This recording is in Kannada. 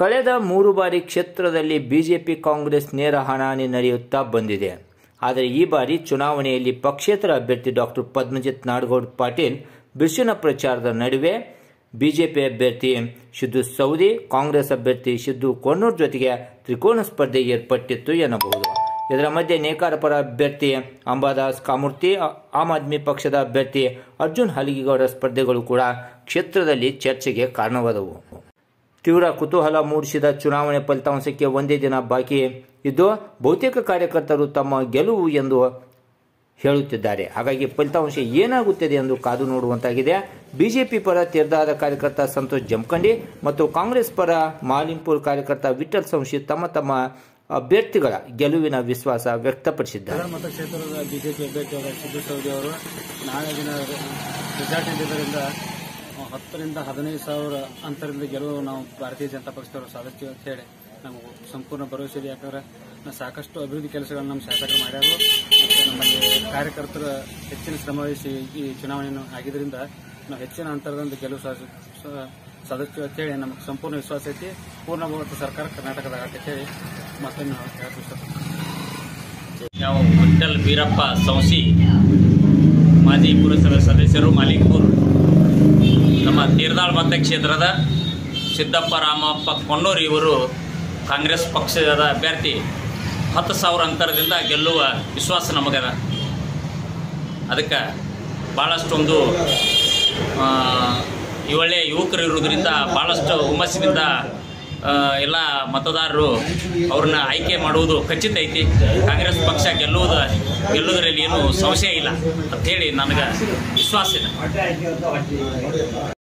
ಕಳೆದ ಮೂರು ಬಾರಿ ಕ್ಷೇತ್ರದಲ್ಲಿ ಬಿಜೆಪಿ ಕಾಂಗ್ರೆಸ್ ನೇರ ಹಣಾಹಣಿ ನಡೆಯುತ್ತಾ ಬಂದಿದೆ ಆದರೆ ಈ ಬಾರಿ ಚುನಾವಣೆಯಲ್ಲಿ ಪಕ್ಷೇತರ ಅಭ್ಯರ್ಥಿ ಡಾಕ್ಟರ್ ಪದ್ಮಜಿತ್ ನಾಡಗೌಡ ಪಾಟೀಲ್ ಬಿರುಸಿನ ಪ್ರಚಾರದ ನಡುವೆ ಬಿಜೆಪಿ ಅಭ್ಯರ್ಥಿ ಸಿದ್ದು ಸೌದಿ ಕಾಂಗ್ರೆಸ್ ಅಭ್ಯರ್ಥಿ ಸಿದ್ದು ಕೊಣ್ಣೂರ್ ಜೊತೆಗೆ ತ್ರಿಕೋನ ಸ್ಪರ್ಧೆ ಏರ್ಪಟ್ಟಿತ್ತು ಎನ್ನಬಹುದು ಇದರ ಮಧ್ಯೆ ನೇಕಾರ ಪರ ಅಭ್ಯರ್ಥಿ ಅಂಬಾದಾಸ್ ಕಾಮೂರ್ತಿ ಆ- ಆಮ್ ಆದ್ಮಿ ಪಕ್ಷದ ಅಭ್ಯರ್ಥಿ ಅರ್ಜುನ್ ಹಲಿಗಿಗೌಡ ಸ್ಪರ್ಧೆಗಳು ಕೂಡ ಕ್ಷೇತ್ರದಲ್ಲಿ ಚರ್ಚೆಗೆ ಕಾರಣವಾದವು ತೀವ್ರ ಕುತೂಹಲ ಮೂಡಿಸಿದ ಚುನಾವಣೆ ಫಲಿತಾಂಶಕ್ಕೆ ಒಂದೇ ದಿನ ಬಾಕಿ ಇದ್ದು ಬಹುತೇಕ ಕಾರ್ಯಕರ್ತರು ತಮ್ಮ ಗೆಲುವು ಎಂದು ಹೇಳುತ್ತಿದ್ದಾರೆ ಹಾಗಾಗಿ ಫಲಿತಾಂಶ ಏನಾಗುತ್ತದೆ ಎಂದು ಕಾದು ನೋಡುವಂತಾಗಿದೆ ಬಿಜೆಪಿ ಪರ ತೀರ್ದಾದ ಕಾರ್ಯಕರ್ತ ಸಂತೋಷ್ ಜಮಖಂಡಿ ಮತ್ತು ಕಾಂಗ್ರೆಸ್ ಪರ ಮಾಲಿಂಪುರ್ ಕಾರ್ಯಕರ್ತ ವಿಠಲ್ ಸಂಶಿ ತಮ್ಮ ತಮ್ಮ ಅಭ್ಯರ್ಥಿಗಳ ಗೆಲುವಿನ ವಿಶ್ವಾಸ ವ್ಯಕ್ತಪಡಿಸಿದ್ದಾರೆ ನಗರ ಮತಕ್ಷೇತ್ರದ ಬಿಜೆಪಿ ಅಭ್ಯರ್ಥಿಯಾದ ಸಿದ್ದು ಸೌದಿ ಅವರು ನಾಳೆ ದಿನ ರಿಸಲ್ಟ್ ಇದ್ದಿದ್ದರಿಂದ ಹತ್ತರಿಂದ ಹದಿನೈದು ಸಾವಿರ ಅಂತರದಿಂದ ಗೆಲುವು ನಾವು ಭಾರತೀಯ ಜನತಾ ಪಕ್ಷದವರು ಸಾಧಿಸ್ತೀವಿ ಅಂತ ಹೇಳಿ ನಮಗೆ ಸಂಪೂರ್ಣ ಭರವಸೆ ಇದೆ ಯಾಕಂದ್ರೆ ನಾವು ಸಾಕಷ್ಟು ಅಭಿವೃದ್ಧಿ ಕೆಲಸಗಳನ್ನು ನಮ್ಮ ಶಾಸಕರು ಮಾಡ್ಯಾರು ಮತ್ತು ನಮ್ಮಲ್ಲಿ ಕಾರ್ಯಕರ್ತರ ಹೆಚ್ಚಿನ ಶ್ರಮವಹಿಸಿ ಈ ಚುನಾವಣೆಯನ್ನು ಆಗಿದ್ದರಿಂದ ನಾವು ಹೆಚ್ಚಿನ ಅಂತರದಿಂದ ಗೆಲುವು ಸಾಧಿಸ ಸ- ಸಾಧಿಸ್ತೀವಿ ಅಂತ ಹೇಳಿ ನಮಗೆ ಸಂಪೂರ್ಣ ವಿಶ್ವಾಸ ಐತಿ ಪೂರ್ಣ ಬಹುಮತ ಸರ್ಕಾರ ಕರ್ನಾಟಕದಾಗ ಅಂತ ಹೇಳಿ ಮತ್ತೊಮ್ಮೆ ನಾವು ಹೇಳಕ್ಕೆ ಇಷ್ಟಪಡ್ತೀವಿ ನಾವು ವಿಠಲ್ ಬೀರಪ್ಪ ಸೌಸಿ ಮಾಜಿ ಪುರಸಭೆ ಸದಸ್ಯರು ಮಾಲಿಕ್ಪುರ್ ನಮ್ಮ ತೀರ್ದಾಳ್ ಮತಕ್ಷೇತ್ರದ ಸಿದ್ದಪ್ಪ ರಾಮಪ್ಪ ಕೊಣ್ಣೂರು ಇವರು ಕಾಂಗ್ರೆಸ್ ಪಕ್ಷದ ಅಭ್ಯರ್ಥಿ ಹತ್ತು ಸಾವಿರ ಅಂತರದಿಂದ ಗೆಲ್ಲುವ ವಿಶ್ವಾಸ ನಮಗದ ಅದಕ್ಕೆ ಭಾಳಷ್ಟೊಂದು ಆ, ಈ ಒಳ್ಳೆ ಯುವಕರು ಇರುವುದರಿಂದ ಭಾಳಷ್ಟು ಹುಮ್ಮಸ್ಸಿನಿಂದ ಆ, ಎಲ್ಲ ಮತದಾರರು ಅವ್ರನ್ನ ಆಯ್ಕೆ ಮಾಡುವುದು ಖಚಿತ ಐತಿ ಕಾಂಗ್ರೆಸ್ ಪಕ್ಷ ಗೆಲ್ಲುವುದು ಗೆಲ್ಲುವುದರಲ್ಲಿ ಏನು ಸಂಶಯ ಇಲ್ಲ ಅಂಥೇಳಿ ನನಗೆ ವಿಶ್ವಾಸ ಇದೆ